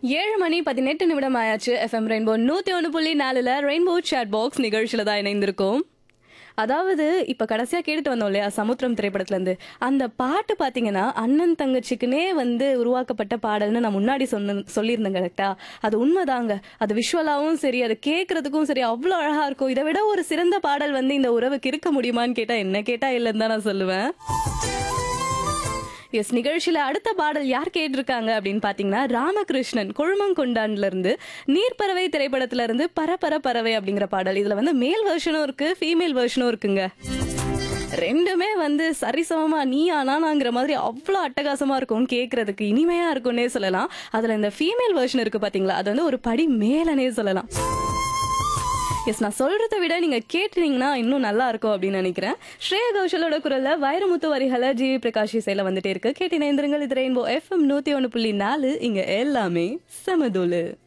ஏழு மணி பதினெட்டு நிமிடம் ஆயாச்சு எஃப்எம் ரெயின்போ நூத்தி ஒன்று புள்ளி நாலுல ரெயின்போ சேட் பாக்ஸ் நிகழ்ச்சியில தான் இணைந்திருக்கோம் அதாவது இப்ப கடைசியா கேட்டுட்டு வந்தோம் இல்லையா சமுத்திரம் திரைப்படத்துல இருந்து அந்த பாட்டு பாத்தீங்கன்னா அண்ணன் தங்கச்சிக்குனே வந்து உருவாக்கப்பட்ட பாடல்னு நான் முன்னாடி சொன்ன சொல்லியிருந்தேன் கரெக்டா அது உண்மைதாங்க அது விஷுவலாவும் சரி அது கேட்கறதுக்கும் சரி அவ்வளோ அழகா இருக்கும் இதை விட ஒரு சிறந்த பாடல் வந்து இந்த உறவுக்கு இருக்க முடியுமான்னு கேட்டா என்ன கேட்டா இல்லைன்னு தான் நான் சொல்லுவேன் எஸ் நிகழ்ச்சியில அடுத்த பாடல் யார் கேட்டிருக்காங்க அப்படின்னு பாத்தீங்கன்னா ராமகிருஷ்ணன் கொழுமங்கொண்டான்ல இருந்து நீர்ப்பறவை திரைப்படத்துல இருந்து பரபர பறவை அப்படிங்கிற பாடல் இதுல வந்து மேல் வெர்ஷனும் இருக்கு ஃபீமேல் வெர்ஷனும் இருக்குங்க ரெண்டுமே வந்து சரிசமமா நீ ஆனாங்கிற மாதிரி அவ்வளோ அட்டகாசமா இருக்கும் கேட்கறதுக்கு இனிமையா இருக்கும்னே சொல்லலாம் அதுல இந்த ஃபீமேல் வெர்ஷன் இருக்கு பாத்தீங்களா அது வந்து ஒரு படி மேலனே சொல்லலாம் எஸ் நான் சொல்றதை விட நீங்க கேட்டீங்கன்னா இன்னும் நல்லா இருக்கும் அப்படின்னு நினைக்கிறேன் ஸ்ரேயா கௌஷலோட குரல்ல வைரமுத்து வரிகளை ஜி வி பிரகாஷ் இசையில வந்துட்டே இருக்கு கேட்டினேந்திரங்கள் இது ரெயின்போ எஃப்எம் நூத்தி ஒன்று புள்ளி நாலு இங்க எல்லாமே சமதூளு